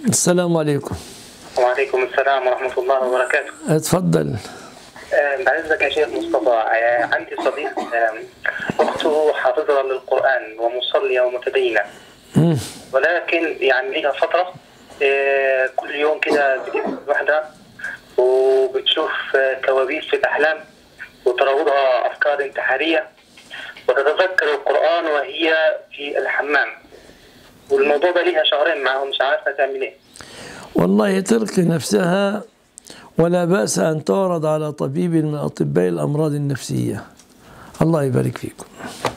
السلام عليكم وعليكم السلام ورحمة الله وبركاته اتفضل آه، بعزك يا شيخ مصطفى آه، عندي صديق آه، أخته حافظة للقرآن ومصلية ومتدينة مم. ولكن يعني ليها فترة آه، كل يوم كده بتجيب واحدة وبتشوف آه، كوابيس في الأحلام وتراودها أفكار انتحارية وتتذكر القرآن وهي في الحمام والموضوع ده ليها شهرين معاهم مش عارفة تعمل إيه والله تلقي نفسها ولا بأس أن تعرض على طبيب من أطباء الأمراض النفسية الله يبارك فيكم